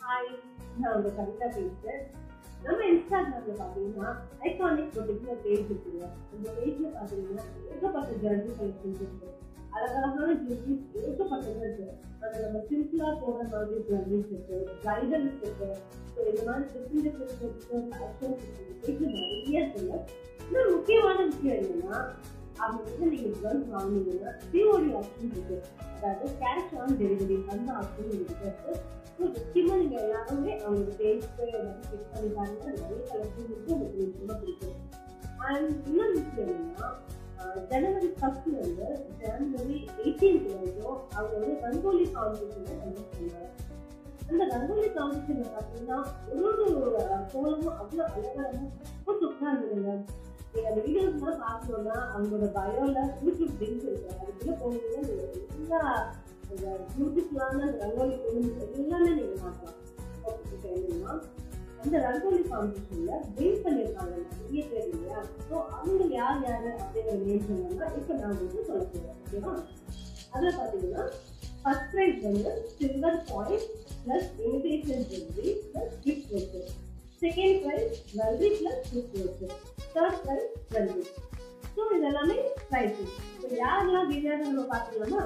Hi நான் உங்க கவிதா பேசுறேன் நம்ம இன்ஸ்டாகிராம்ல பாத்தீங்கன்னா ஐகானிக் பொட்டிக்னு ஒரு பேஜ் இருக்குங்க அந்த பேஜ்ல பாத்தீங்கன்னா ஏகப்பட்ட ஜுவல்லரி கலெக்ஷன்ஸ் இருக்கு அழகழகான ஜுவல்லரிஸ் ஏகப்பட்டது இருக்கு அது நம்ம சிம்பிளா போடுற மாதிரி ஜுவல்லரிஸ் இருக்கு பிரைடல்ஸ் இருக்கு ஸோ இந்த மாதிரி டிஃப்ரெண்ட் டிஃப்ரெண்ட் கலெக்ஷன்ஸ் இருக்கு பேஜ்ல நிறைய இருக்குங்க இன்னும் முக்கியமான விஷயம் என்னன்னா அவங்க வந்து நீங்க ஜுவல்ஸ் வாங்குனீங்கன்னா சிஓடி ஆப்ஷன் இருக்கு அதாவது கேஷ் ஆன் டெலிவரி அந்த ஆப்ஷன் இருக்கு ஸோ முக்கியமாக நீங்கள் எல்லாருமே அவங்களோட பேஜ்க்கு எல்லாத்தையும் செக் பண்ணி பாருங்க நிறைய கலெக்ஷன் இருக்கு உங்களுக்கு நிச்சயமா பிடிக்கும் அண்ட் இன்னொரு விஷயம் என்னன்னா ஆஹ் ஜனவரி ஃபர்ஸ்ட்ல இருந்து ஜனவரி எயிட்டீன்த் வரைக்கும் அவங்க வந்து ரங்கோலி காம்படிஷனை கண்டக்ட் பண்ணாங்க அந்த ரங்கோலி காம்படிஷன்ல பார்த்தீங்கன்னா ஒரு ஒரு கோலமும் அவ்வளோ அழகாகவும் ரொம்ப சூப்பராக இருந்ததுங்க நீங்க அந்த வீடியோஸ் எல்லாம் பார்க்கணும்னா அவங்களோட பயோல யூடியூப் லிங்க் இருக்கு அதுக்குள்ள போனீங்கன்னா நீங்க எல்லா அந்த பியூட்டிஃபுல்லான ரங்கோலி கோலம் எல்லாமே நீங்க பார்க்கலாம் ஓகே என்னன்னா அந்த ரங்கோலி காம்படிஷன்ல வின் பண்ணியிருக்காங்க நிறைய பேர் இல்லையா ஸோ அவங்க யார் யாரு அப்படிங்கிற நேம் சொன்னாங்கன்னா இப்போ நான் உங்களுக்கு சொல்ல போறேன் ஓகேவா அதுல பாத்தீங்கன்னா ஃபர்ஸ்ட் ப்ரைஸ் வந்து silver point plus imitation jewellery plus gift வச்சு second prize jewellery plus gift வச்சு தேர்ட் ப்ரைஸ் ஜுவல்லரி ஸோ இது எல்லாமே ப்ரைஸஸ் இப்போ யாரெல்லாம் வினர் நம்ம பார்த்துக்கலாமா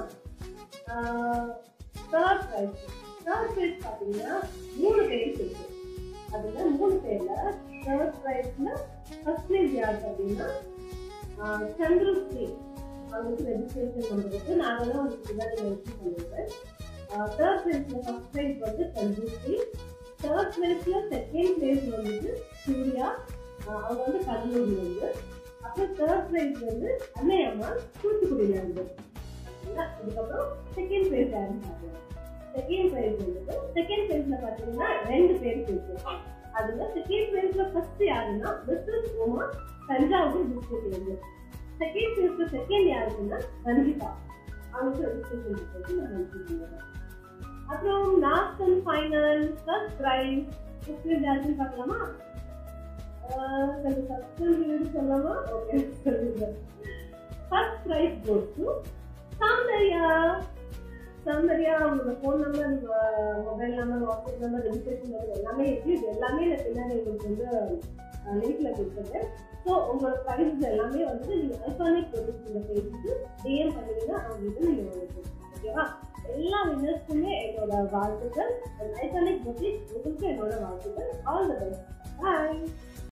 தேர்ட் ப்ரைஸ் தேர்ட் ப்ரைஸ் பார்த்தீங்கன்னா மூணு பேர் இருக்கு அதுல மூணு பேர்ல தேர்ட் ப்ரைஸ்ல ஃபர்ஸ்ட் ப்ரைஸ் யார் அப்படின்னா ஆஹ் சந்திரஸ்ரீ அவங்களுக்கு ரெஜிஸ்ட்ரேஷன் பண்ணுறதுக்கு நாங்கள் தான் வந்து பின்னாடி மென்ஷன் பண்ணியிருக்கேன் தேர்ட் ப்ரைஸ்ல ஃபர்ஸ்ட் ப்ரைஸ் வந்து சந்திரஸ்ரீ தேர்ட் ப்ரைஸ்ல செகண்ட் ப்ரைஸ் வந்துட்டு சூர்யா ஆஹ் அவங்க வந்து கடலூர்ல இருந்து அப்புறம் தேர்ட் ப்ரைஸ் வந்து அன்னை அம்மா தூத்துக்குடியில இருந்து சரிங்களா? இதுக்கப்புறம் செகண்ட் ப்ரைஸ் யாருன்னு பார்க்கலாம் செகண்ட் ப்ரைஸ் வந்துட்டு செகண்ட் ப்ரைஸ்ல பாத்தீங்கன்னா ரெண்டு பேர் இருக்கு அதுல செகண்ட் ப்ரைஸ்ல ஃபர்ஸ்ட் யாருன்னா மிஸ்டர் உமா தஞ்சாவூர் டிஸ்ட்ரிக்ட்ல இருந்து செகண்ட் ப்ரைஸ்ல செகண்ட் யாருக்குன்னா ரஞ்சிதா அவங்களுக்கு ரெஜிஸ்ட்ரேஷன் இருக்கு நான் மென்ஷன் பண்ணுறேன் அப்புறம் last and final first prize first prize யாருன்னு பார்க்கலாமா ஆஹ் கொஞ்சம் சஸ்பென்ஸ் வீடு சொல்லலாமா ஓகே சொல்லுங்க first prize goes to Soundarya Soundarya உங்களோட phone number mobile number WhatsApp number registration number எல்லாமே இருக்கு இது எல்லாமே நான் பின்னாடி உங்களுக்கு வந்து லிங்க்ல கொடுத்துருக்கேன் ஸோ உங்களோட ப்ரைஸ் எல்லாமே வந்து நீங்க ஐகானிக் ப்ரொடியூஸ் இந்த பேஜுக்கு டிஎம் பண்ணீங்கன்னா அவங்களுக்கு நீங்க வாங்கிக்கலாம் ஓகேவா எல்லா வினர்ஸ்க்குமே என்னோட வாழ்த்துக்கள் ஐகானிக் ப்ரொடியூஸ் உங்களுக்கு என்னோட வாழ்த்துக்கள் ஆல் த பெஸ்ட் பாய்